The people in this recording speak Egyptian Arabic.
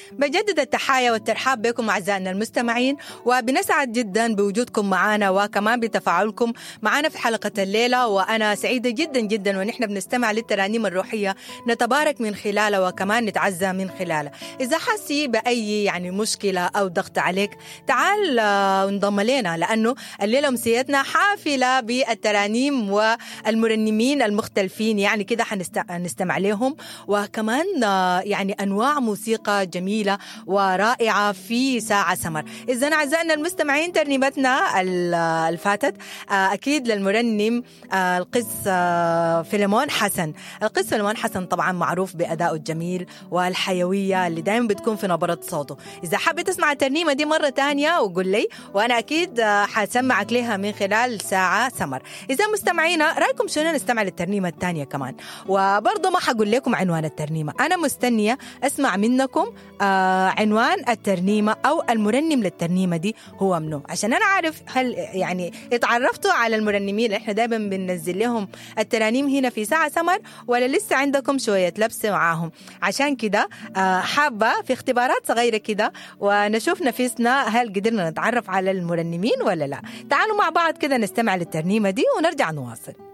بجدد التحايا والترحاب بكم أعزائنا المستمعين وبنسعد جدا بوجودكم معنا وكمان بتفاعلكم معنا في حلقة الليلة وأنا سعيدة جدا جدا ونحن بنستمع للترانيم الروحية نتبارك من خلالها وكمان نتعزى من خلالها إذا حاسي بأي يعني مشكلة أو ضغط عليك تعال انضم لنا لأنه الليلة أمسيتنا حافلة بالترانيم والمرنمين المختلفين يعني كده حنستمع لهم وكمان يعني أنواع موسيقى جميلة ورائعة في ساعة سمر إذا أعزائنا المستمعين ترنيمتنا الفاتت أكيد للمرنم القس فيلمون حسن القس فيلمون حسن طبعا معروف بأدائه الجميل والحيوية اللي دائما بتكون في نبرة صوته إذا حابة تسمع الترنيمة دي مرة تانية وقول لي وأنا أكيد حسمعك لها من خلال ساعة سمر إذا مستمعينا رأيكم شنو نستمع للترنيمة الثانية كمان وبرضه ما حقول لكم عنوان الترنيمة أنا مستنية أسمع منكم آه عنوان الترنيمة أو المرنم للترنيمة دي هو منو عشان أنا أعرف هل يعني اتعرفتوا على المرنمين اللي إحنا دايما بننزل لهم الترانيم هنا في ساعة سمر ولا لسه عندكم شوية لبس معاهم عشان كده آه حابة في اختبارات صغيرة كده ونشوف نفسنا هل قدرنا نتعرف على المرنمين ولا لا تعالوا مع بعض كده نستمع للترنيمة دي ونرجع نواصل